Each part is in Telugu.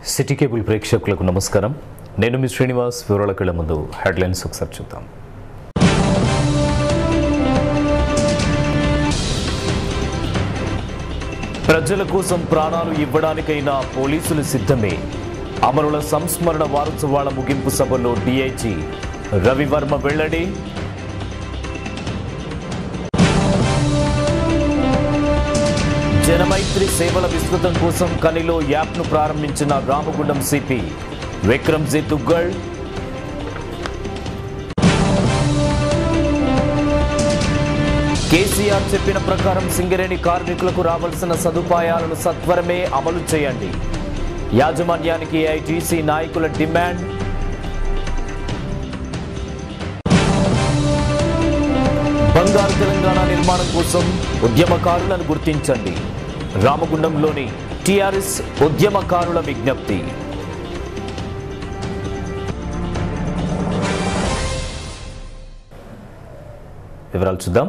సిటీ కేబుల్ ప్రేక్షకులకు నమస్కారం నేను మీ శ్రీనివాస్ వివరాలకు ముందు హెడ్లైన్స్ ఒకసారి చూద్దాం ప్రజల కోసం ప్రాణాలు ఇవ్వడానికైనా పోలీసులు సిద్ధమే అమరుల సంస్మరణ వారోత్సవాల ముగింపు సభలో డీఐజీ రవివర్మ వెల్లడి జనమైత్రి సేవల విస్తృతం కోసం కనిలో యాప్ను ప్రారంభించిన రామగుండం సిపి విక్రమ్జీ దుగ్గల్ కేసీఆర్ చెప్పిన ప్రకారం సింగరేణి కార్మికులకు రావాల్సిన సదుపాయాలను సత్వరమే అమలు చేయండి యాజమాన్యానికి ఐటీసీ నాయకుల డిమాండ్ బంగారు తెలంగాణ నిర్మాణం కోసం ఉద్యమకారులను గుర్తించండి రామగుండంలోని టిఆర్ఎస్ ఉద్యమకారుల విజ్ఞప్తి వివరాలు చూద్దాం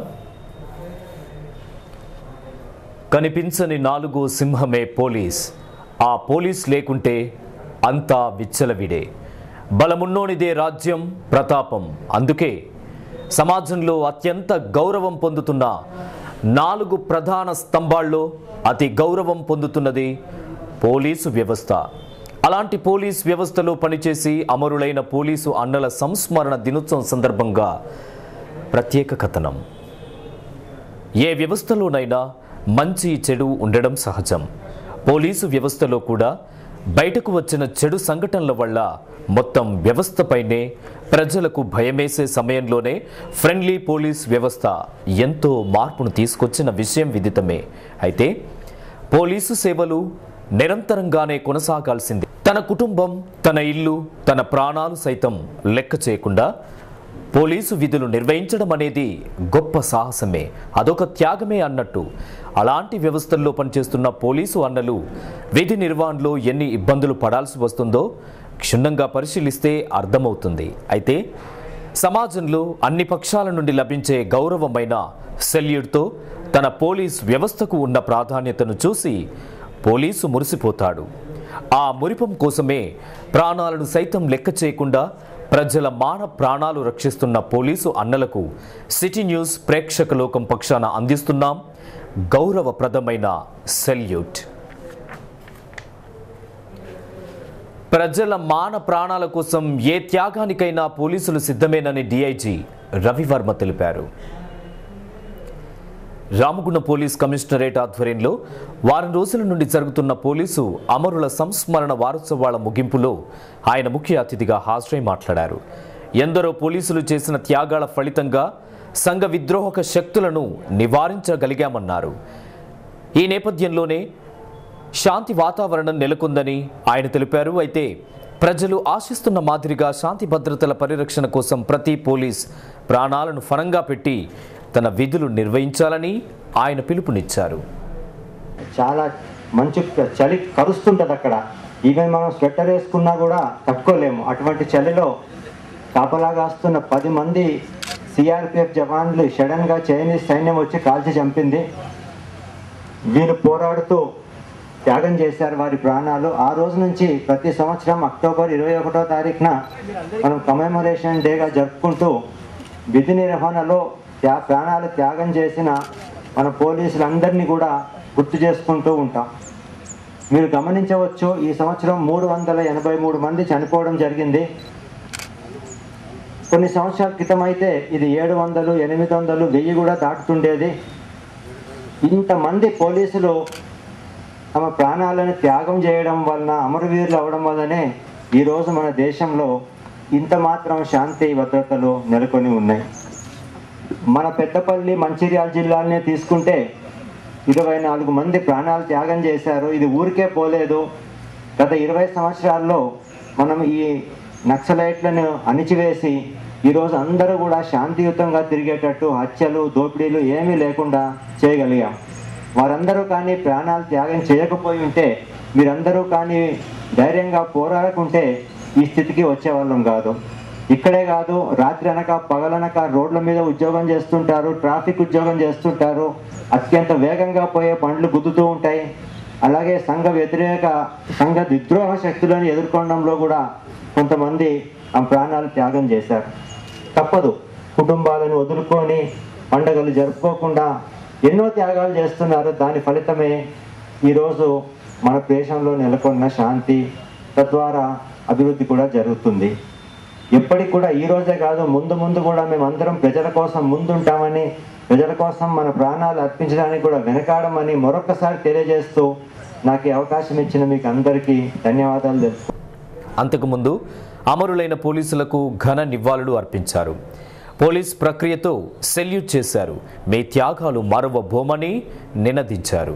కనిపించని నాలుగో సింహమే పోలీస్ ఆ పోలీస్ లేకుంటే అంతా విచ్చలవిడే బలమున్నోనిదే రాజ్యం ప్రతాపం అందుకే సమాజంలో అత్యంత గౌరవం పొందుతున్న నాలుగు ప్రధాన స్తంభాల్లో అతి గౌరవం పొందుతున్నది పోలీసు వ్యవస్థ అలాంటి పోలీస్ వ్యవస్థలో పనిచేసి అమరులైన పోలీసు అన్నల సంస్మరణ దినోత్సవం సందర్భంగా ప్రత్యేక కథనం ఏ వ్యవస్థలోనైనా మంచి చెడు ఉండడం సహజం పోలీసు వ్యవస్థలో కూడా బయటకు వచ్చిన చెడు సంఘటనల వల్ల మొత్తం వ్యవస్థపైనే ప్రజలకు భయమేసే సమయంలోనే ఫ్రెండ్లీ పోలీస్ వ్యవస్థ ఎంతో మార్పును తీసుకొచ్చిన విషయం విదితమే అయితే పోలీసు సేవలు నిరంతరంగానే కొనసాగాల్సింది తన కుటుంబం తన ఇల్లు తన ప్రాణాలు సైతం లెక్క చేయకుండా పోలీసు విధులు నిర్వహించడం అనేది గొప్ప సాహసమే అదొక త్యాగమే అన్నట్టు అలాంటి వ్యవస్థల్లో పనిచేస్తున్న పోలీసు అన్నలు విధి నిర్వహణలో ఎన్ని ఇబ్బందులు పడాల్సి వస్తుందో క్షుణ్ణంగా పరిశీలిస్తే అర్థమవుతుంది అయితే సమాజంలో అన్ని పక్షాల నుండి లభించే గౌరవమైన సెల్యూట్తో తన పోలీస్ వ్యవస్థకు ఉన్న ప్రాధాన్యతను చూసి పోలీసు మురిసిపోతాడు ఆ మురిపం కోసమే ప్రాణాలను సైతం లెక్క చేయకుండా ప్రజల మాన ప్రాణాలు రక్షిస్తున్న పోలీసు అన్నలకు సిటీ న్యూస్ ప్రేక్షక లోకం పక్షాన అందిస్తున్నాం గౌరవప్రదమైన సెల్యూట్ ప్రజల మాన ప్రాణాల కోసం ఏ త్యాగానికైనా పోలీసులు సిద్ధమేనని డీఐజీ రవివర్మ తెలిపారు రామగుండ పోలీస్ కమిషనరేట్ ఆధ్వర్యంలో వారం రోజుల నుండి జరుగుతున్న పోలీసు అమరుల సంస్మరణ వారోత్సవాల ముగింపులో ఆయన ముఖ్య అతిథిగా హాజరై మాట్లాడారు ఎందరో పోలీసులు చేసిన త్యాగాల ఫలితంగా సంఘ విద్రోహక శక్తులను నివారించగలిగామన్నారు ఈ నేపథ్యంలోనే శాంతి వాతావరణం నెలకొందని ఆయన తెలిపారు అయితే ప్రజలు ఆశిస్తున్న మాదిరిగా శాంతి భద్రతల పరిరక్షణ కోసం ప్రతి పోలీస్ ప్రాణాలను ఫలంగా పెట్టి తన విధులు నిర్వహించాలని ఆయన పిలుపునిచ్చారు చాలా మంచు చలి కరుస్తుంటుంది అక్కడ ఈవెన్ మనం స్వెటర్ వేసుకున్నా కూడా తట్టుకోలేము అటువంటి చలిలో కాపలా కాస్తున్న పది మంది సిఆర్పిఎఫ్ జవాన్లు సడన్గా చైనీస్ సైన్యం వచ్చి కాల్చి చంపింది వీళ్ళు పోరాడుతూ త్యాగం చేశారు వారి ప్రాణాలు ఆ రోజు నుంచి ప్రతి సంవత్సరం అక్టోబర్ ఇరవై ఒకటో తారీఖున మనం కమెమరేషన్ డేగా జరుపుకుంటూ విధి నిర్వహణలో త్యా ప్రాణాలు త్యాగం చేసిన మన పోలీసులందరినీ కూడా గుర్తు చేసుకుంటూ ఉంటాం మీరు గమనించవచ్చు ఈ సంవత్సరం మూడు వందల ఎనభై మూడు మంది చనిపోవడం జరిగింది కొన్ని సంవత్సరాల క్రితం అయితే ఇది ఏడు వందలు ఎనిమిది వందలు వెయ్యి కూడా దాటుతుండేది ఇంతమంది పోలీసులు తమ ప్రాణాలను త్యాగం చేయడం వలన అమరవీరులు అవడం వల్లనే ఈరోజు మన దేశంలో ఇంత మాత్రం శాంతి భద్రతలు నెలకొని ఉన్నాయి మన పెద్దపల్లి మంచిర్యాల జిల్లాలనే తీసుకుంటే ఇరవై నాలుగు మంది ప్రాణాలు త్యాగం చేశారు ఇది ఊరికే పోలేదు గత ఇరవై సంవత్సరాల్లో మనం ఈ నక్సలైట్లను అణిచివేసి ఈరోజు అందరూ కూడా శాంతియుతంగా తిరిగేటట్టు హత్యలు దోపిడీలు ఏమీ లేకుండా చేయగలిగాం వారందరూ కానీ ప్రాణాలు త్యాగం చేయకపోయి ఉంటే మీరందరూ కానీ ధైర్యంగా పోరాడకుంటే ఈ స్థితికి వచ్చేవాళ్ళం కాదు ఇక్కడే కాదు రాత్రి అనక పగలనక రోడ్ల మీద ఉద్యోగం చేస్తుంటారు ట్రాఫిక్ ఉద్యోగం చేస్తుంటారు అత్యంత వేగంగా పోయే బండ్లు గుద్దుతూ ఉంటాయి అలాగే సంఘ వ్యతిరేక సంఘ విద్రోహ శక్తులను ఎదుర్కొనడంలో కూడా కొంతమంది ఆ ప్రాణాలు త్యాగం చేశారు తప్పదు కుటుంబాలను వదులుకొని పండగలు జరుపుకోకుండా ఎన్నో త్యాగాలు చేస్తున్నారు దాని ఫలితమే ఈరోజు మన దేశంలో నెలకొన్న శాంతి తద్వారా అభివృద్ధి కూడా జరుగుతుంది ఎప్పటికి కూడా ఈ రోజే కాదు ముందు ముందు కూడా మేము అందరం ప్రజల కోసం ముందుంటామని ప్రజల కోసం మన ప్రాణాలు అర్పించడానికి కూడా వెనకాడమని మరొకసారి తెలియజేస్తూ నాకు ఈ అవకాశం ఇచ్చిన మీకు అందరికీ ధన్యవాదాలు తెలుపు అంతకుముందు అమరులైన పోలీసులకు ఘన నివాళులు అర్పించారు పోలీస్ ప్రక్రియతో సెల్యూట్ చేశారు మీ త్యాగాలు మరవబోమని నినదించారు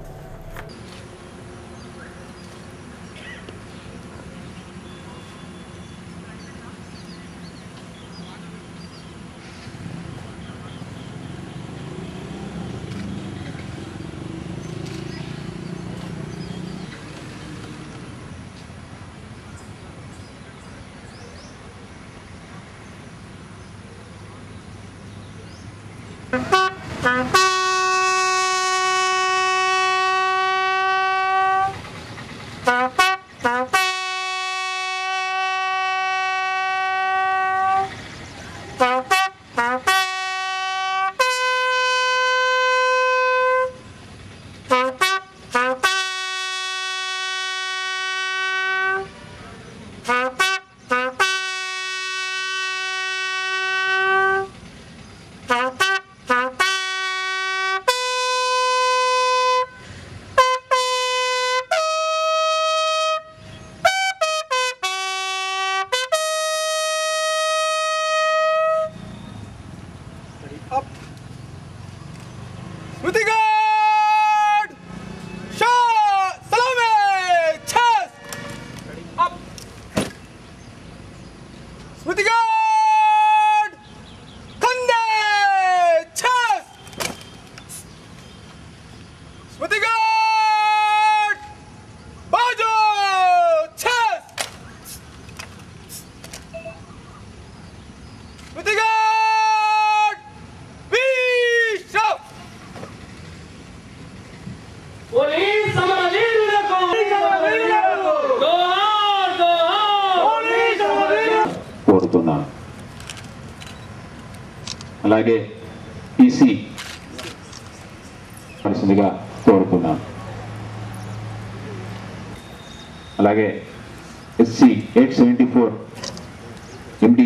With guard! Shot! Salome! Chest! Up! With guard! Kande! Chest! With guard! Bajo! Chest! With guard! Bishop! Police సమరవీరులకు జోహార్ జోహార్ కోరుతున్నాను అలాగే ఈసీ కలిసిందిగా కోరుతున్నాను అలాగే SC eight seventy four MD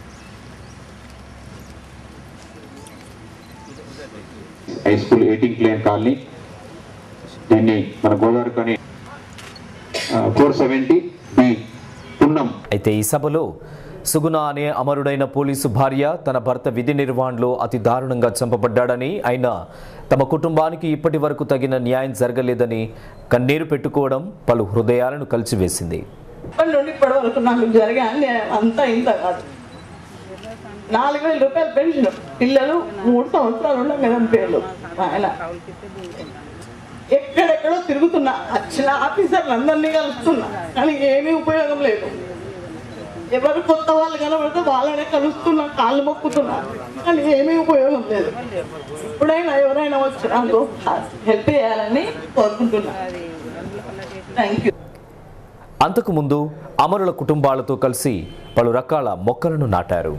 high school ఎయిటింగ్ క్లేన్ కాలనీ దీన్ని మన గోదావరి కానీ ఫోర్ సెవెంటీ బి పున్నం అయితే ఈ సభలో సుగుణ అనే అమరుడైన పోలీసు భార్య తన భర్త విధి నిర్వహణలో అతి దారుణంగా చంపబడ్డాడని అయినా తమ కుటుంబానికి ఇప్పటి వరకు తగిన న్యాయం జరగలేదని కన్నీరు పెట్టుకోవడం పలు హృదయాలను కలిచివేసింది ఇప్పటి నుండి ఇప్పటి వరకు నాకు జరిగే అన్యాయం అంతా ఇంత కాదు నాలుగు వేల రూపాయలు పెన్షన్ పిల్లలు మూడు సంవత్సరాలు ఉండగా చనిపోయారు ఆయన ఎక్కడెక్కడో తిరుగుతున్నా వచ్చిన ఆఫీసర్లు అందరినీ కలుస్తున్నా కానీ ఏమీ ఉపయోగం లేదు ఎవరు కొత్త వాళ్ళు కనబడితే వాళ్ళనే కలుస్తున్నా కాళ్ళు మొక్కుతున్నా కానీ ఏమీ ఉపయోగం లేదు ఇప్పుడైనా ఎవరైనా వచ్చి నాకు హెల్ప్ చేయాలని కోరుకుంటున్నా థ్యాంక్ యూ అంతకుముందు అమరుల కుటుంబాలతో కలిసి పలు రకాల మొక్కలను నాటారు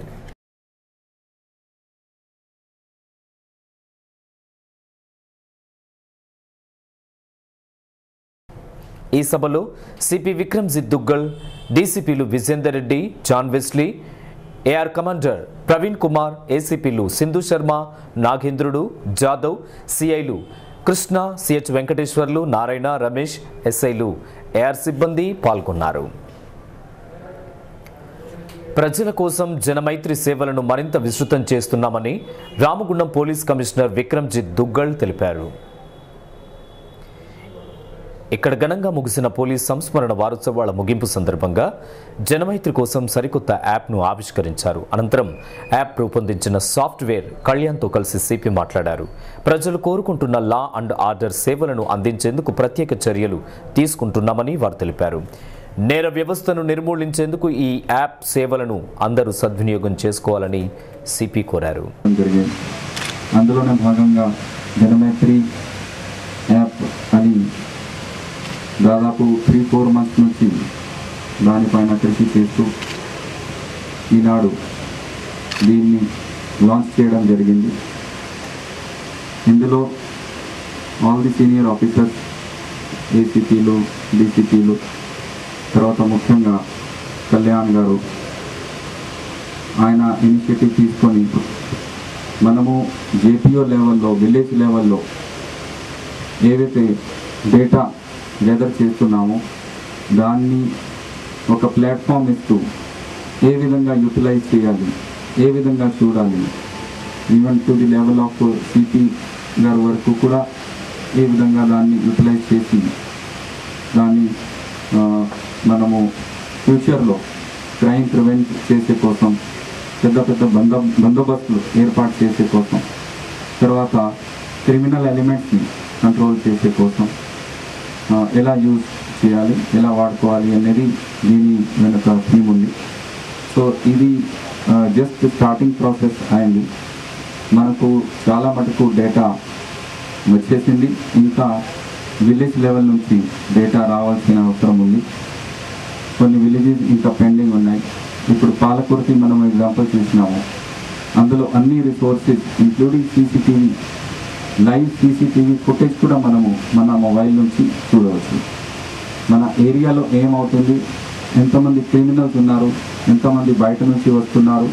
ఈ సభలో సిపి విక్రమ్జిత్ దుగ్గల్ డీసీపీలు Vijender Reddy John Wesley AR commander Praveen Kumar ఏసీపీలు సింధు శర్మ నాగేంద్రుడు జాదవ్ సిఐలు కృష్ణ సిహెచ్ వెంకటేశ్వర్లు నారాయణ రమేష్ ఎస్ఐలు ఏఆర్ సిబ్బంది పాల్గొన్నారు ప్రజల కోసం జనమైత్రి సేవలను మరింత విస్తృతం చేస్తున్నామని రామగుండం పోలీస్ కమిషనర్ విక్రమ్జిత్ దుగ్గల్ తెలిపారు ఇక్కడ ఘనంగా ముగిసిన పోలీస్ సంస్మరణ వారోత్సవాల ముగింపు సందర్భంగా జనమైత్రి కోసం సరికొత్త యాప్ను ఆవిష్కరించారు అనంతరం యాప్ రూపొందించిన సాఫ్ట్వేర్ కళ్యాణ్తో కలిసి సిపి మాట్లాడారు ప్రజలు కోరుకుంటున్న లా అండ్ ఆర్డర్ సేవలను అందించేందుకు ప్రత్యేక చర్యలు తీసుకుంటున్నామని వారు తెలిపారు నేర వ్యవస్థను నిర్మూలించేందుకు ఈ యాప్ సేవలను అందరూ సద్వినియోగం చేసుకోవాలని సిపి కోరారు జరిగింది అందులోనే భాగంగా జనమైత్రి యాప్ అని దాదాపు త్రీ ఫోర్ మంత్స్ నుంచి దానిపైన కృషి చేస్తూ ఈనాడు దీన్ని లాంచ్ చేయడం జరిగింది ఇందులో ఆల్ ది సీనియర్ ఆఫీసర్స్ ఏసీపీలు డీసీపీలు తర్వాత ముఖ్యంగా కళ్యాణ్ గారు ఆయన ఇనిషియేటివ్ తీసుకొని మనము జేపీఓ లెవెల్లో విలేజ్ లెవెల్లో ఏదైతే డేటా గెదర్ చేస్తున్నామో దాన్ని ఒక ప్లాట్ఫామ్ ఇస్తూ ఏ విధంగా యూటిలైజ్ చేయాలి ఏ విధంగా చూడాలి even to the level of CP గారి వరకు కూడా ఏ విధంగా దాన్ని యూటిలైజ్ చేసి దాన్ని ఆ, మనము ఫ్యూచర్లో క్రైమ్ ప్రివెంట్ చేసే కోసం పెద్ద పెద్ద బంద బందోబస్తులు ఏర్పాటు చేసే కోసం తర్వాత క్రిమినల్ ఎలిమెంట్స్ని కంట్రోల్ చేసే కోసం ఆ, ఎలా యూజ్ చేయాలి ఎలా వాడుకోవాలి అనేది దీని వెనుక థీమ్ ఉంది సో ఇది జస్ట్ స్టార్టింగ్ ప్రాసెస్ అయింది మనకు చాలా మటుకు డేటా వచ్చేసింది ఇంకా విలేజ్ లెవెల్ నుంచి డేటా రావాల్సిన అవసరం ఉంది కొన్ని విలేజెస్ ఇంకా పెండింగ్ ఉన్నాయి ఇప్పుడు పాలకుర్తి మనం ఎగ్జాంపుల్ చూసినాము అందులో అన్ని resources including CCTV live CCTV footage కూడా మనము మన మొబైల్ నుంచి చూడవచ్చు మన ఏరియాలో ఏమవుతుంది ఎంతమంది క్రిమినల్స్ ఉన్నారు ఎంతమంది బయట నుంచి వస్తున్నారు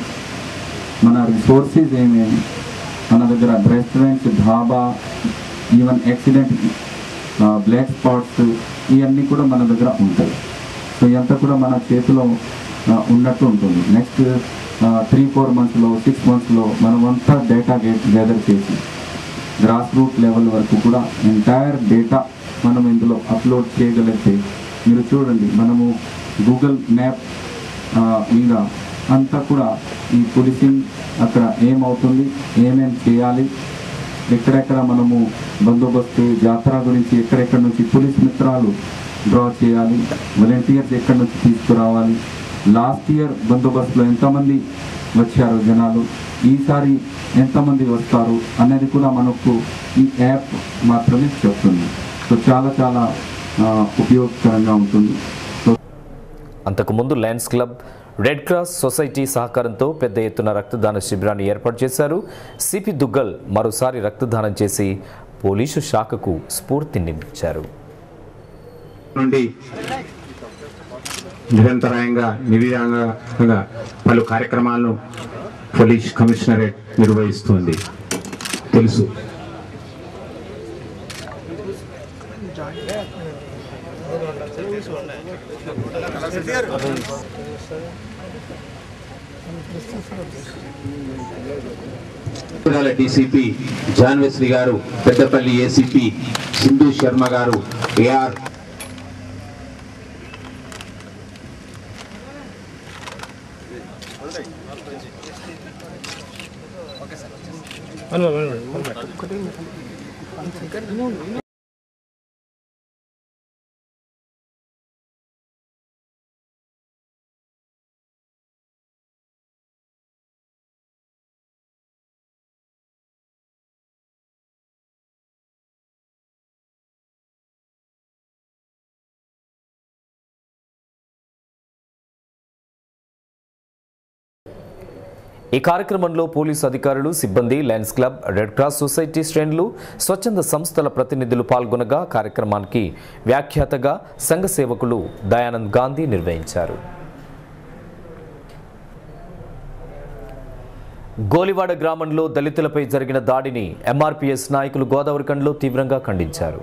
మన రిసోర్సెస్ ఏమేమి మన దగ్గర restaurants dhaba even accident black spots ఇవన్నీ కూడా మన దగ్గర ఉంటాయి సో ఇదంతా కూడా మన చేతిలో ఆ, ఉన్నట్టు ఉంటుంది నెక్స్ట్ త్రీ ఫోర్ మంత్స్లో సిక్స్ మంత్స్లో మనం అంతా డేటా గ్యాదర్ చేసి గ్రాస్ రూట్ లెవెల్ వరకు కూడా ఎంటైర్ డేటా మనం ఇందులో అప్లోడ్ చేయగలిగితే మీరు చూడండి మనము గూగుల్ మ్యాప్ ఆ, మీద అంతా కూడా ఈ పోలీసింగ్ అక్కడ ఏమవుతుంది ఏమేం చేయాలి ఎక్కడెక్కడ మనము బందోబస్తు జాతర గురించి ఎక్కడెక్కడ నుంచి పోలీస్ మిత్రాలు డ్రా చేయాలి వాలంటీర్స్ ఎక్కడి నుంచి తీసుకురావాలి లాస్ట్ ఇయర్ బందోబస్తులో ఎంతమంది వచ్చారు జనాలు ఈసారి ఎంతమంది వస్తారు అనేది కూడా మనకు ఈ యాప్ మాత్రమే చెప్తుంది సో చాలా చాలా ఆ, ఉపయోగకరంగా ఉంటుంది సో అంతకుముందు Lions Club Red Cross Society సహకారంతో పెద్ద ఎత్తున రక్తదాన శిబిరాన్ని ఏర్పాటు చేశారు సిపి దుగ్గల్ మరోసారి రక్తదానం చేసి పోలీసు శాఖకు స్ఫూర్తినిచ్చారు నుండి నిరంతరాయంగా నిర్విరాంగా పలు కార్యక్రమాలను పోలీస్ కమిషనరేట్ నిర్వహిస్తుంది తెలుసు నగరాల డీసీపీ జాన్ వెస్లీ గారు పెద్దపల్లి ఏసీపీ సింధు శర్మ గారు ఏఆర్ ఈ కార్యక్రమంలో పోలీసు అధికారులు సిబ్బంది Lions Club Red Cross Society శ్రేణులు స్వచ్ఛంద సంస్థల ప్రతినిధులు పాల్గొనగా కార్యక్రమానికి వ్యాఖ్యాతగా సంఘ సేవకులు దయానంద్ గాంధీ నిర్వహించారు గోలివాడ గ్రామంలో దళితులపై జరిగిన దాడిని ఎంఆర్పీఎస్ నాయకులు గోదావరికండ్లో తీవ్రంగా ఖండించారు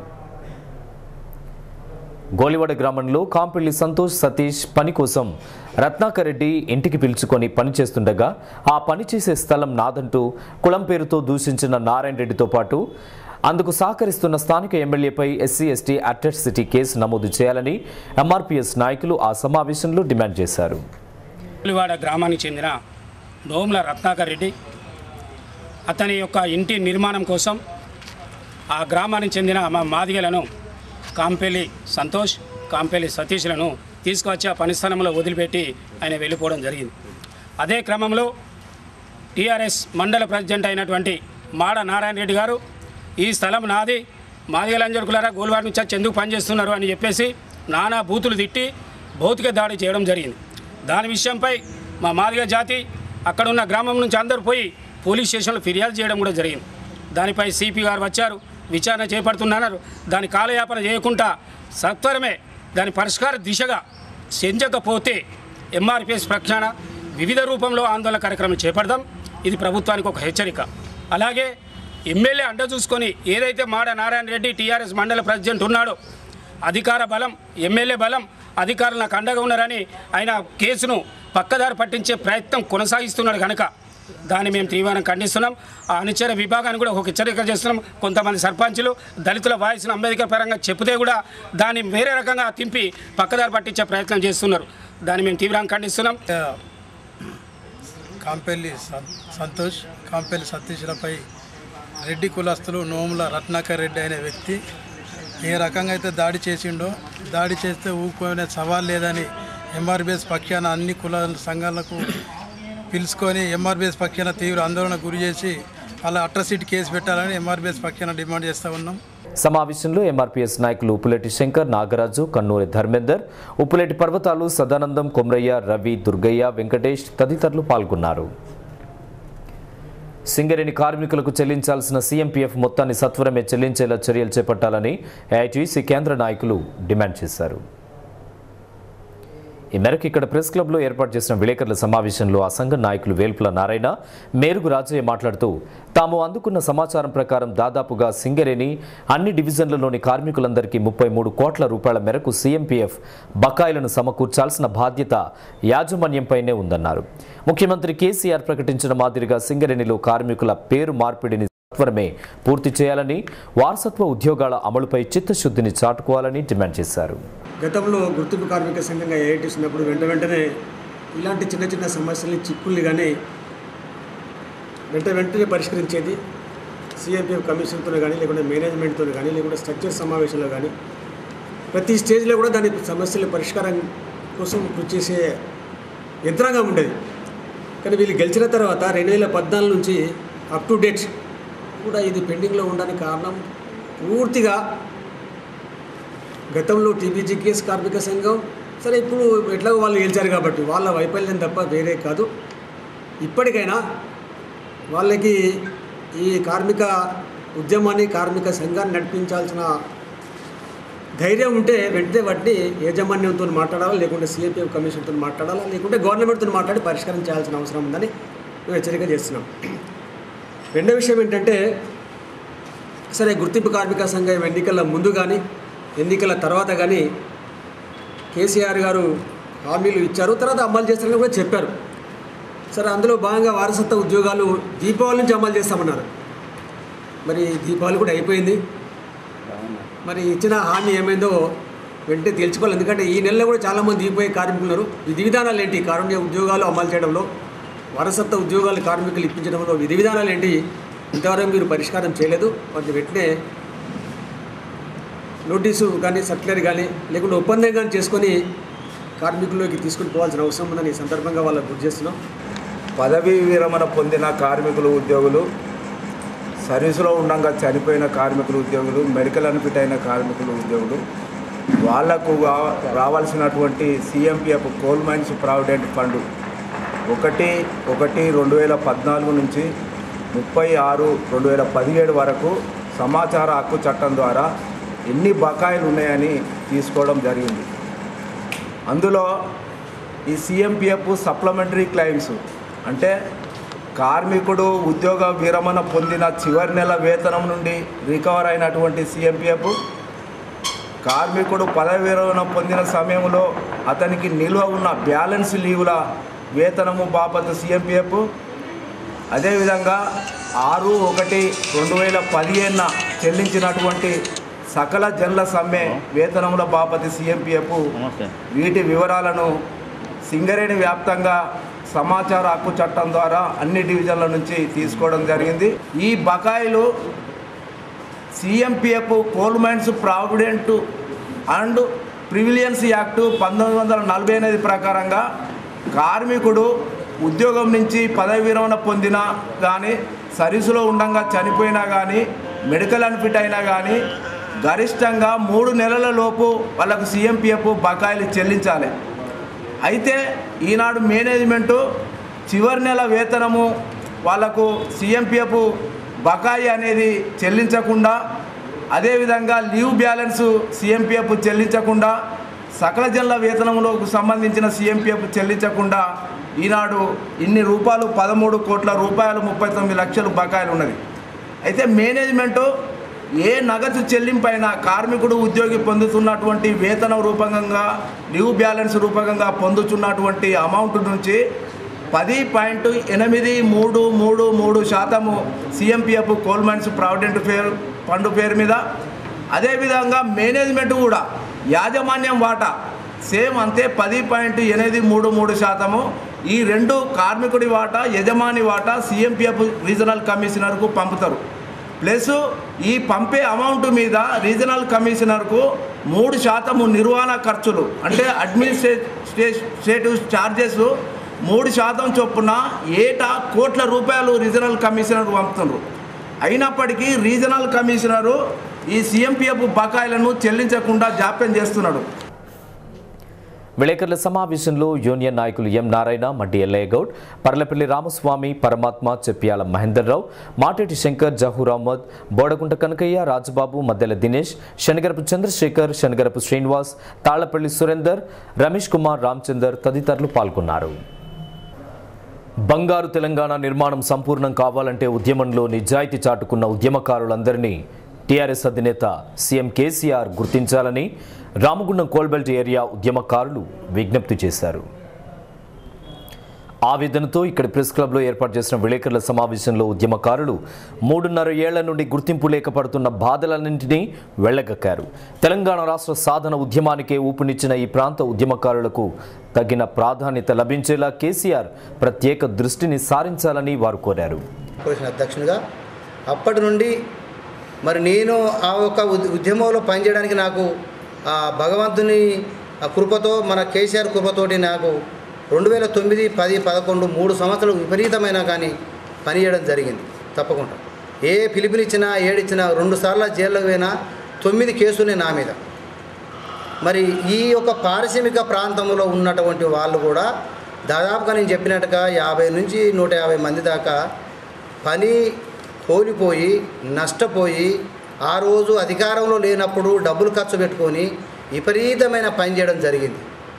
గోలివాడ గ్రామంలో కాంపెల్లి సంతోష్ సతీష్ పని కోసం రత్నాకర్ రెడ్డి ఇంటికి పిలుచుకొని పనిచేస్తుండగా ఆ పని చేసే స్థలం నాదంటూ కులం పేరుతో దూషించిన నారాయణ రెడ్డితో పాటు అందుకు సహకరిస్తున్న స్థానిక ఎమ్మెల్యేపై ఎస్సీ ఎస్టీ అట్రాసిటీ కేసు నమోదు చేయాలని ఎంఆర్పీఎస్ నాయకులు ఆ సమావేశంలో డిమాండ్ చేశారు పులివాడ గ్రామానికి చెందిన నోముల రత్నాకర్ రెడ్డి అతని యొక్క ఇంటి నిర్మాణం కోసం ఆ గ్రామానికి చెందిన మా మాదిగలను కాంపెల్లి సంతోష్ కాంపెల్లి సతీష్లను తీసుకొచ్చి ఆ పని స్థలంలో వదిలిపెట్టి ఆయన వెళ్ళిపోవడం జరిగింది అదే క్రమంలో టీఆర్ఎస్ మండల ప్రెసిడెంట్ అయినటువంటి మాడ నారాయణ రెడ్డి గారు ఈ స్థలం నాది మాదిగలంజరుకులారా గోల్వాడ నుంచి వచ్చి ఎందుకు పనిచేస్తున్నారు అని చెప్పేసి నానా బూతులు తిట్టి భౌతిక దాడి చేయడం జరిగింది దాని విషయంపై మా మాదిగ జాతి అక్కడ ఉన్న గ్రామం నుంచి అందరూ పోయి పోలీస్ స్టేషన్లో ఫిర్యాదు చేయడం కూడా జరిగింది దానిపై సిపి గారు వచ్చారు విచారణ చేపడుతున్నారు దాని కాలయాపన చేయకుండా సత్వరమే దాని పరిష్కార దిశగా చెంచకపోతే ఎంఆర్పిఎస్ ప్రక్షాళన వివిధ రూపంలో ఆందోళన కార్యక్రమం చేపడదాం ఇది ప్రభుత్వానికి ఒక హెచ్చరిక అలాగే ఎమ్మెల్యే అండ చూసుకొని ఏదైతే మాడ నారాయణ రెడ్డి టీఆర్ఎస్ మండల ప్రెసిడెంట్ ఉన్నాడో అధికార బలం ఎమ్మెల్యే బలం అధికారులు నాకు అండగా ఉన్నారని ఆయన కేసును పక్కదారి పట్టించే ప్రయత్నం కొనసాగిస్తున్నాడు కనుక దాన్ని మేము తీవ్రంగా ఖండిస్తున్నాం ఆ అనుచర విభాగాన్ని కూడా ఒక హెచ్చరిక చేస్తున్నాం కొంతమంది సర్పంచులు దళితుల వాయిస్ను అంబేద్కర్ పరంగా చెప్తే కూడా దాన్ని వేరే రకంగా తింపి పక్కదారి పట్టించే ప్రయత్నం చేస్తున్నారు దాన్ని మేము తీవ్రంగా ఖండిస్తున్నాం కాంపెల్లి సం- సంతోష్ కాంపెల్లి సతీష్లపై రెడ్డి కులస్తులు నోముల రత్నాకర్ రెడ్డి అనే వ్యక్తి ఏ రకంగా అయితే దాడి చేసిండో దాడి చేస్తే ఊపుకునే సవాల్ లేదని ఎంఆర్బిఎస్ పక్షాన అన్ని కుల సంఘాలకు పిలుచుకొని ఎంఆర్బిఎస్ పక్షాన తీవ్ర ఆందోళన గురి చేసి అలా అట్రసిటీ కేసు పెట్టాలని ఎంఆర్బిఎస్ పక్షాన డిమాండ్ చేస్తూ ఉన్నాం సమావేశంలో ఎంఆర్పీఎస్ నాయకులు ఉప్పులేటి శంకర్ నాగరాజు కన్నూరి ధర్మేందర్ ఉప్పులేటి పర్వతాలు సదానందం కొమ్రయ్య రవి దుర్గయ్య వెంకటేష్ తదితరులు పాల్గొన్నారు సింగరేణి కార్మికులకు చెల్లించాల్సిన సీఎంపీఎఫ్ మొత్తాన్ని సత్వరమే చెల్లించేలా చర్యలు చేపట్టాలని ఏఐటీసీ కేంద్ర నాయకులు డిమాండ్ చేశారు ఈ మేరకు ఇక్కడ ప్రెస్ క్లబ్లో ఏర్పాటు చేసిన విలేకరుల సమావేశంలో ఆ సంఘ నాయకులు వేల్పుల నారాయణ మేరుగు రాజయ్య మాట్లాడుతూ తాము అందుకున్న సమాచారం ప్రకారం దాదాపుగా సింగరేణి అన్ని డివిజన్లలోని కార్మికులందరికీ ముప్పై మూడు కోట్ల రూపాయల మేరకు సీఎంపీఎఫ్ బకాయిలను సమకూర్చాల్సిన బాధ్యత యాజమాన్యంపైనే ఉందన్నారు ముఖ్యమంత్రి కేసీఆర్ ప్రకటించిన మాదిరిగా సింగరేణిలో కార్మికుల పేరు మార్పిడిని సత్వరమే పూర్తి చేయాలని వారసత్వ ఉద్యోగాల అమలుపై చిత్తశుద్ధిని చాటుకోవాలని డిమాండ్ చేశారు గతంలో గుర్తింపు కార్మిక సంఘంగా ఏఐటీస్ ఉన్నప్పుడు వెంట వెంటనే ఇలాంటి చిన్న చిన్న సమస్యల్ని చిక్కుల్ని కానీ వెంట వెంటనే పరిష్కరించేది సిఎంపిఎఫ్ కమిషన్తో కానీ లేకుంటే మేనేజ్మెంట్తో కానీ లేకుంటే స్ట్రక్చర్ సమావేశంలో కానీ ప్రతి స్టేజ్లో కూడా దాని సమస్యల పరిష్కారం కోసం కృషి చేసే యంత్రాంగం ఉండేది కానీ వీళ్ళు గెలిచిన తర్వాత రెండు వేల పద్నాలుగు నుంచి అప్ టు డేట్ కూడా ఇది పెండింగ్లో ఉండడానికి కారణం పూర్తిగా గతంలో టీబీజీకేఎస్ కార్మిక సంఘం సరే ఇప్పుడు ఎట్లాగో వాళ్ళు గెలిచారు కాబట్టి వాళ్ళ వైఫల్యం తప్ప వేరే కాదు ఇప్పటికైనా వాళ్ళకి ఈ కార్మిక ఉద్యమాన్ని కార్మిక సంఘాన్ని నడిపించాల్సిన ధైర్యం ఉంటే వెంటనే వాటిని యాజమాన్యంతో మాట్లాడాలా లేకుంటే సిఐపిఎఫ్ కమిషన్తో మాట్లాడాలా లేకుంటే గవర్నమెంట్తో మాట్లాడి పరిష్కారం చేయాల్సిన అవసరం ఉందని మేము హెచ్చరిక చేస్తున్నాం రెండో విషయం ఏంటంటే సరే గుర్తింపు కార్మిక సంఘం ఎన్నికల ముందు కానీ ఎన్నికల తర్వాత కానీ కేసీఆర్ గారు హామీలు ఇచ్చారు తర్వాత అమలు చేస్తారని కూడా చెప్పారు సరే అందులో భాగంగా వారసత్వ ఉద్యోగాలు దీపావళి నుంచి అమలు చేస్తామన్నారు మరి దీపావళి కూడా అయిపోయింది మరి ఇచ్చిన హామీ ఏమైందో వెంటనే తెలుసుకోవాలి ఎందుకంటే ఈ నెలలో కూడా చాలామంది దిగిపోయే కార్మికులు ఉన్నారు విధి విధానాలు ఏంటి కారుణ్య ఉద్యోగాలు అమలు చేయడంలో వారసత్వ ఉద్యోగాలు కార్మికులు ఇప్పించడంలో విధి విధానాలు ఏంటి ఇంతవరకు మీరు పరిష్కారం చేయలేదు వాటిని వెంటనే నోటీసు కానీ సర్క్యులర్ కానీ లేకుంటే ఒప్పందం కానీ చేసుకొని కార్మికుల్లోకి తీసుకుని పోవాల్సిన అవసరం ఉందని ఈ సందర్భంగా వాళ్ళకు గుర్తు చేస్తున్నాం పదవీ విరమణ పొందిన కార్మికులు ఉద్యోగులు సర్వీసులో ఉండగా చనిపోయిన కార్మికులు ఉద్యోగులు మెడికల్ అన్ఫిట్ అయిన కార్మికులు ఉద్యోగులు వాళ్లకు రా- రావాల్సినటువంటి CMPF coal mines provident fund ఒకటి ఒకటి రెండు వేల పద్నాలుగు నుంచి ముప్పై ఆరు రెండు వేల పదిహేడు వరకు సమాచార హక్కు చట్టం ద్వారా ఎన్ని బకాయిలు ఉన్నాయని తీసుకోవడం జరిగింది అందులో ఈ సిఎంపిఎఫ్ సప్లిమెంటరీ క్లెయిమ్స్ అంటే కార్మికుడు ఉద్యోగ విరమణ పొందిన చివరి నెల వేతనం నుండి రికవర్ అయినటువంటి సిఎంపిఎఫ్ కార్మికుడు పదవి విరమణ పొందిన సమయంలో అతనికి నిల్వ ఉన్న బ్యాలెన్స్ లీవుల వేతనము బాపతు సిఎంపిఎఫ్ అదేవిధంగా ఆరు ఒకటి రెండు వేల పదిహేనున చెల్లించినటువంటి సకల జన్ల సమ్మె వేతనముల బాపతి సిఎంపిఎఫ్ వీటి వివరాలను సింగరేణి వ్యాప్తంగా సమాచార హక్కు చట్టం ద్వారా అన్ని డివిజన్ల నుంచి తీసుకోవడం జరిగింది ఈ బకాయిలు CMPF coal mines provident and ప్రివిలియన్స్ యాక్టు పంతొమ్మిది వందల నలభై ఎనిమిది ప్రకారంగా కార్మికుడు ఉద్యోగం నుంచి పదవి విరమణ పొందినా కానీ సర్వీసులో ఉండగా చనిపోయినా కానీ మెడికల్ అన్ఫిట్ అయినా కానీ గరిష్టంగా మూడు నెలల లోపు వాళ్ళకు సీఎంపీఎఫ్ బకాయిలు చెల్లించాలి అయితే ఈనాడు మేనేజ్మెంటు చివరి నెల వేతనము వాళ్లకు సీఎంపీఎఫ్ బకాయి అనేది చెల్లించకుండా అదేవిధంగా లీవ్ బ్యాలెన్స్ సీఎంపీఎఫ్ చెల్లించకుండా సకల జనుల వేతనములకు సంబంధించిన సీఎంపీఎఫ్ చెల్లించకుండా ఈనాడు ఇన్ని రూపాయలు పదమూడు కోట్ల రూపాయలు ముప్పై తొమ్మిది లక్షలు బకాయిలు ఉన్నది అయితే మేనేజ్మెంటు ఏ నగదు చెల్లింపైన కార్మికుడు ఉద్యోగి పొందుతున్నటువంటి వేతనం రూపకంగా లీవ్ బ్యాలెన్స్ రూపకంగా పొందుతున్నటువంటి అమౌంట్ నుంచి పది పాయింట్ ఎనిమిది మూడు మూడు మూడు శాతము సీఎంపీఎఫ్ కోల్మైన్స్ ప్రావిడెంట్ పేరు ఫండ్ పేరు మీద అదేవిధంగా మేనేజ్మెంట్ కూడా యాజమాన్యం వాటా సేమ్ అంతే పది పాయింట్ ఎనిమిది మూడు మూడు శాతము ఈ రెండు కార్మికుడి వాటా యజమాని వాటా సీఎంపీఎఫ్ రీజనల్ కమిషనర్కు పంపుతారు ప్లస్ ఈ పంపే అమౌంట్ మీద రీజనల్ కమిషనర్కు మూడు శాతము నిర్వహణ ఖర్చులు అంటే అడ్మినిస్ట్రేటివ్ ఛార్జెస్ మూడు శాతం చొప్పున ఏటా కోట్ల రూపాయలు రీజనల్ కమిషనర్ పంపుతున్నారు అయినప్పటికీ రీజనల్ కమిషనరు ఈ సీఎంపీఎఫ్ బకాయిలను చెల్లించకుండా జాప్యం చేస్తున్నాడు విలేకరుల సమావేశంలో యూనియన్ నాయకులు ఎం నారాయణ మడ్డి ఎల్లయ్య గౌడ్ పర్లపల్లి రామస్వామి పరమాత్మ చెప్పియాల మహేందర్రావు మాటేటి శంకర్ జహూర్ అహ్మద్ బోడగుంట కనకయ్య రాజబాబు మద్దెల దినేష్ శనగరపు చంద్రశేఖర్ శనగరపు శ్రీనివాస్ తాళ్లపల్లి సురేందర్ రమేష్ కుమార్ రామచందర్ తదితరులు పాల్గొన్నారు బంగారు తెలంగాణ నిర్మాణం సంపూర్ణం కావాలంటే ఉద్యమంలో నిజాయితీ చాటుకున్న ఉద్యమకారులందరినీ టీఆర్ఎస్ అధినేత సీఎం కేసీఆర్ గుర్తించాలని రామగుండం కోల్బెల్ట్ ఏరియా ఉద్యమకారులు విజ్ఞప్తి చేశారు ఆవేదనతో ఇక్కడ ప్రెస్ క్లబ్లో ఏర్పాటు చేసిన విలేకరుల సమావేశంలో ఉద్యమకారులు మూడున్నర ఏళ్ల నుండి గుర్తింపు లేకపడుతున్న బాధలన్నింటినీ వెళ్లగక్కారు తెలంగాణ రాష్ట్ర సాధన ఉద్యమానికే ఊపునిచ్చిన ఈ ప్రాంత ఉద్యమకారులకు తగిన ప్రాధాన్యత లభించేలా కేసీఆర్ ప్రత్యేక దృష్టిని సారించాలని వారు కోరారు కార్పొరేషన్ అధ్యక్షునిగా అప్పటి నుండి మరి నేను ఆ ఒక ఉద్- ఉద్యమంలో పనిచేయడానికి నాకు ఆ భగవంతుని ఆ కృపతో మన కేసీఆర్ కృపతోటి నాకు రెండు వేల తొమ్మిది పది పదకొండు మూడు సంవత్సరాలు విపరీతమైన కానీ పనిచేయడం జరిగింది తప్పకుండా ఏ పిలుపునిచ్చినా ఏడిచ్చినా రెండు సార్లు జైల్లోకి పోయినా తొమ్మిది కేసులే నా మీద మరి ఈ యొక్క పారిశ్రామిక ప్రాంతంలో ఉన్నటువంటి వాళ్ళు కూడా దాదాపుగా నేను చెప్పినట్టుగా యాభై నుంచి నూట యాభై మంది దాకా పని కోల్పోయి నష్టపోయి ఆ రోజు అధికారంలో లేనప్పుడు డబ్బులు ఖర్చు పెట్టుకొని విపరీతమైన పని చేయడం జరిగింది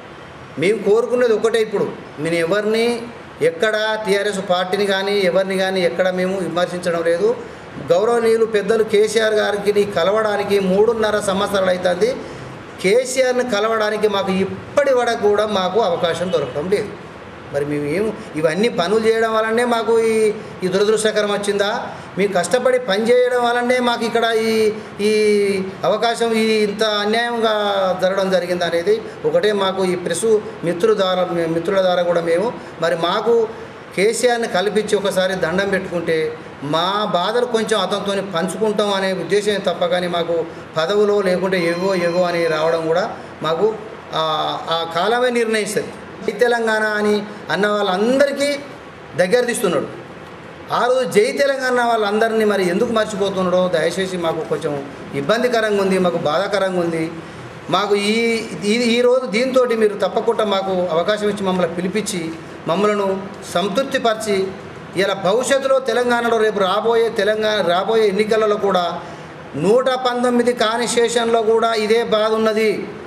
మేము కోరుకునేది ఒకటే ఇప్పుడు నేను ఎవరిని ఎక్కడ టీఆర్ఎస్ పార్టీని కానీ ఎవరిని కానీ ఎక్కడ మేము విమర్శించడం లేదు గౌరవనీయులు పెద్దలు కేసీఆర్ గారికి కలవడానికి మూడున్నర సంవత్సరాలు అవుతుంది కేసీఆర్ని కలవడానికి మాకు ఇప్పటి వరకు కూడా మాకు అవకాశం దొరకడం లేదు మరి మేము ఏం ఇవన్నీ పనులు చేయడం వల్లనే మాకు ఈ ఈ దురదృష్టకరం వచ్చిందా మేము కష్టపడి పని చేయడం వల్లనే మాకు ఇక్కడ ఈ ఈ అవకాశం ఈ ఇంత అన్యాయంగా జరగడం జరిగింది అనేది ఒకటే మాకు ఈ ప్రెస్ మిత్రుల ద్వారా మిత్రుల ద్వారా కూడా మేము మరి మాకు కేసీఆర్ని కల్పించి ఒకసారి దండం పెట్టుకుంటే మా బాధలు కొంచెం అతనితో పంచుకుంటాం అనే ఉద్దేశం తప్ప కానీ మాకు పదవులో లేకుంటే ఏవో ఏవో అని రావడం కూడా మాకు ఆ- ఆ కాలమే నిర్ణయిస్తుంది జై తెలంగాణ అని అన్న వాళ్ళందరికీ దగ్గర తీస్తున్నాడు ఆ రోజు జై తెలంగాణ వాళ్ళందరినీ మరి ఎందుకు మర్చిపోతున్నాడో దయచేసి మాకు కొంచెం ఇబ్బందికరంగా ఉంది మాకు బాధాకరంగా ఉంది మాకు ఈ ఈ- ఈ రోజు దీంతో మీరు తప్పకుండా మాకు అవకాశం ఇచ్చి మమ్మల్ని పిలిపించి మమ్మలను సంతృప్తిపరిచి ఇలా భవిష్యత్తులో తెలంగాణలో రేపు రాబోయే తెలంగాణ రాబోయే ఎన్నికలలో కూడా నూట పంతొమ్మిది కాన్స్టిట్యూషన్లో కూడా ఇదే బాధ ఉన్నది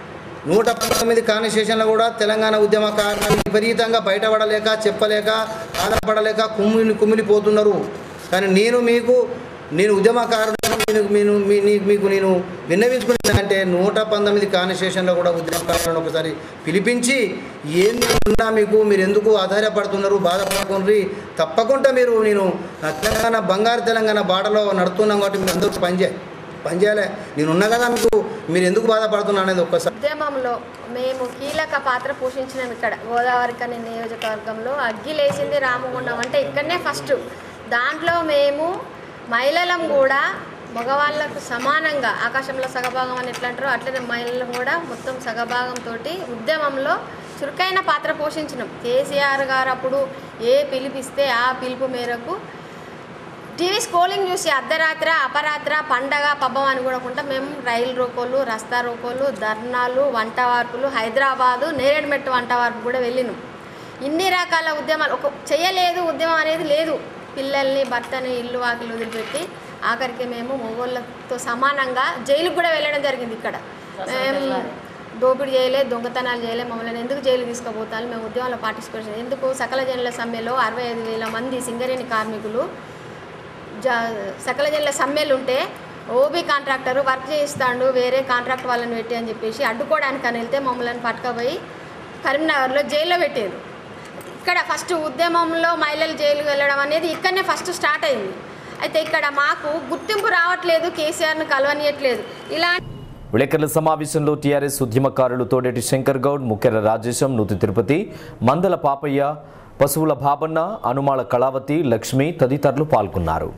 నూట పంతొమ్మిది కాన్స్టిట్యూషన్లో కూడా తెలంగాణ ఉద్యమకారులు విపరీతంగా బయటపడలేక చెప్పలేక ఆధారపడలేక కుమిలి కుమిలిపోతున్నారు కానీ నేను మీకు నేను ఉద్యమకారుడు నేను నేను మీ- నీ- మీకు నేను విన్నవించుకునేది అంటే నూట పంతొమ్మిది కాన్స్టిట్యూషన్లో కూడా ఉద్యమకారులను ఒకసారి పిలిపించి ఏంది ఉన్నా మీకు మీరు ఎందుకు ఆధారపడుతున్నారు బాధపడుతున్నారు తప్పకుండా మీరు నేను ఆ తెలంగాణ బంగారు తెలంగాణ బాటలో నడుతున్నాం కాబట్టి మీరు అందరూ పనిచేయాలి పనిచేయాలి నేను ఉన్నా కదా మీకు మీరు ఎందుకు బాధపడుతున్నా అనేది ఒక్కసారి ఉద్యమంలో మేము కీలక పాత్ర పోషించినాం ఇక్కడ గోదావరి కని నియోజకవర్గంలో అగ్గి లేచింది రామగుండం అంటే ఇక్కడనే ఫస్ట్ దాంట్లో మేము మహిళలం కూడా మగవాళ్ళకు సమానంగా ఆకాశంలో సగభాగం అని ఎట్లా అంటారో అట్లనే మహిళలు కూడా మొత్తం సగభాగంతో ఉద్యమంలో చురుకైన పాత్ర పోషించినాం కేసీఆర్ గారు అప్పుడు ఏ పిలిపిస్తే ఆ పిలుపు మేరకు టీవీ స్క్రోలింగ్ చూసి అర్ధరాత్ర అపరాత్ర పండగ పబ్బం అని కూడా మేము రైలు రోకోలు రస్తా రోకోలు ధర్నాలు వంట వార్పులు హైదరాబాదు నేరేడుమెట్టు వంట వార్పు కూడా వెళ్ళినాం ఇన్ని రకాల ఉద్యమాలు ఒక చేయలేదు ఉద్యమం అనేది లేదు పిల్లల్ని భర్తని ఇల్లు వాకిలు వదిలిపెట్టి ఆఖరికి మేము మొగోళ్ళతో సమానంగా జైలుకు కూడా వెళ్ళడం జరిగింది ఇక్కడ మేము దోపిడీ చేయలే దొంగతనాలు చేయలే మమ్మల్ని ఎందుకు జైలు తీసుకుపోతాను మేము ఉద్యమంలో పార్టిసిపేట్ చేయాలి. ఎందుకు సకల జనుల సమ్మెలో అరవై ఐదు వేల మంది సింగరేణి కార్మికులు జా సకల జనుల సమ్మెలు ఉంటే ఓబీ కాంట్రాక్టర్ వర్క్ చేయిస్తాడు వేరే కాంట్రాక్ట్ వాళ్ళని పెట్టి అని చెప్పేసి అడ్డుకోవడానికి అని వెళ్తే మమ్మల్ని పట్టుకపోయి కరీంనగర్లో జైల్లో పెట్టారు ఇక్కడ ఫస్ట్ ఉద్యమంలో మహిళలు జైలుకి వెళ్ళడం అనేది ఇక్కడనే ఫస్ట్ స్టార్ట్ అయింది అయితే ఇక్కడ మాకు గుర్తింపు రావట్లేదు కేసీఆర్ను కలవనియట్లేదు ఇలా విలేకరుల సమావేశంలో టీఆర్ఎస్ ఉద్యమకారులు తోడేటి శంకర్ గౌడ్ ముఖ్యర రాజేశం నూతి తిరుపతి మందల పాపయ్య పశువుల బాబన్న అనుమాల కళావతి లక్ష్మి తదితరులు పాల్గొన్నారు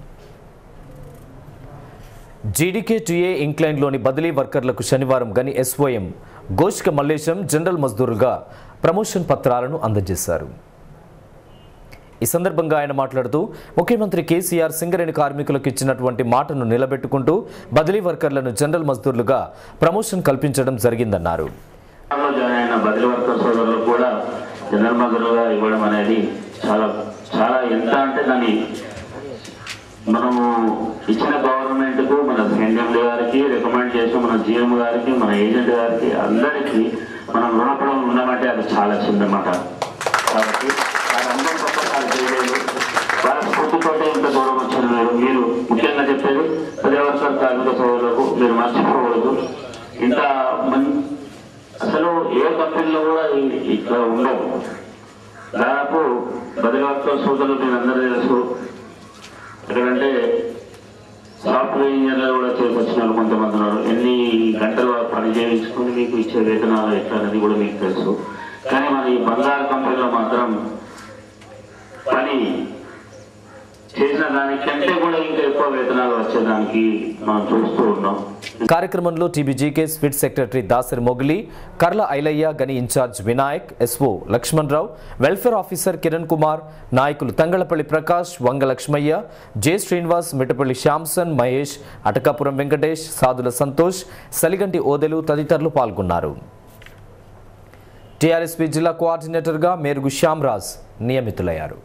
జీడీకే టీఏ ఇంక్లైన్లోని బదిలీ వర్కర్లకు శనివారం గని ఎస్ఓఎం గోష్క మల్లేశం జనరల్ మజ్దూరుగా ప్రమోషన్ పత్రాలను అందజేశారు ఈ సందర్భంగా ఆయన మాట్లాడుతూ ముఖ్యమంత్రి కేసీఆర్ సింగరేణి కార్మికులకు ఇచ్చినటువంటి మాటను నిలబెట్టుకుంటూ బదిలీ వర్కర్లను జనరల్ మజ్దూర్లుగా ప్రమోషన్ కల్పించడం జరిగిందన్నారు లో జాయిన్ అయిన బదిలీ వర్కర్ సోదరులకు కూడా జనరల్ మజరుగా ఇవ్వడం అనేది చాలా చాలా ఎంత అంటే దాన్ని మనము ఇచ్చిన గవర్నమెంట్ కు మన ఎన్ఎండి గారికి రికమెండ్ చేసిన మన జిఎం గారికి మన ఏజెంట్ గారికి అందరికీ మనం రుణపడి ఉన్నామంటే అది చాలా చిన్నమాట కాబట్టి వారందరూ గొప్ప చాలా చేయలేదు వాళ్ళ స్ఫూర్తితోటే ఇంత దూరం వచ్చారు మీరు మీరు ముఖ్యంగా చెప్పేది బదిలీ వర్కర్ కార్మిక సోదరులకు మీరు మర్చిపోకూడదు ఇంత మం అసలు ఏ కంపెనీలో కూడా ఇ- ఇట్లా ఉండవు దాదాపు బదిలీ వర్కర్ సోదరులు మీరు అందరూ తెలుసు ఎక్కడంటే సాఫ్ట్వేర్ ఇంజనీర్లు కూడా చేసి వచ్చిన వాళ్ళు కొంతమంది ఉన్నారు ఎన్ని గంటలు వారు పని చేయించుకుని మీకు ఇచ్చే వేతనాలు ఎట్లా అనేది కూడా మీకు తెలుసు కానీ మన ఈ బంగారు కంపెనీలో మాత్రం పని చేసిన దానికంటే కూడా ఇంకా ఎక్కువ వేతనాలు వచ్చేదానికి మనం చూస్తూ ఉన్నాం కార్యక్రమంలో టీబీజీకే స్వీట్ సెక్రటరీ దాసరి మొగిలి కర్ల ఐలయ్య గని incharge Vinayak SO Laxman Rao welfare officer Kiran Kumar నాయకులు తంగళపల్లి ప్రకాష్ వంగ లక్ష్మయ్య జె శ్రీనివాస్ మిట్టపల్లి శ్యామ్సన్ మహేష్ అటకాపురం వెంకటేష్ సాదుల సంతోష్ సలిగంటి ఓదెలు తదితరులు పాల్గొన్నారు టీఆర్ఎస్పీ జిల్లా కోఆర్డినేటర్గా మేరుగు శ్యామ్రాజ్ నియమితులయ్యారు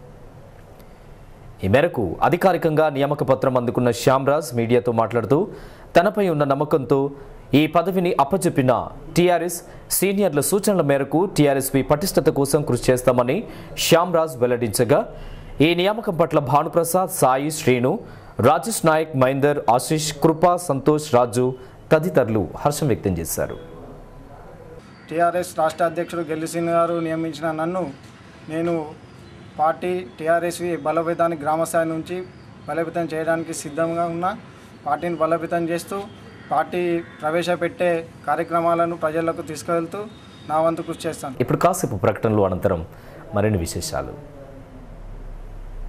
ఈ మేరకు అధికారికంగా నియామక పత్రం అందుకున్న శ్యామ్రాజ్ మీడియాతో మాట్లాడుతూ తనపై ఉన్న నమ్మకంతో ఈ పదవిని అప్పచెప్పిన టీఆర్ఎస్ సీనియర్ల సూచనల మేరకు టీఆర్ఎస్పీ పటిష్టత కోసం కృషి చేస్తామని శ్యామ్రాజ్ వెల్లడించగా ఈ నియామకం పట్ల భానుప్రసాద్ సాయి శ్రీను రాజేష్ నాయక్ మహేందర్ ఆశీష్ కృపా సంతోష్ రాజు తదితరులు హర్షం వ్యక్తం చేశారు టీఆర్ఎస్ రాష్ట్ర అధ్యక్షుడు గెల్లిసింగ్ గారు నియమించిన నన్ను నేను పార్టీ టీఆర్ఎస్వి బలోపేతాన్ని గ్రామస్థాయి నుంచి బలోపేతం చేయడానికి సిద్ధంగా ఉన్న పార్టీని బలోపేతం చేస్తూ పార్టీ ప్రవేశపెట్టే కార్యక్రమాలను ప్రజలకు తీసుకువెళ్తూ నా వంతు కృషి చేస్తాను ఇప్పుడు కాసేపు ప్రకటనలు అనంతరం మరిన్ని విశేషాలు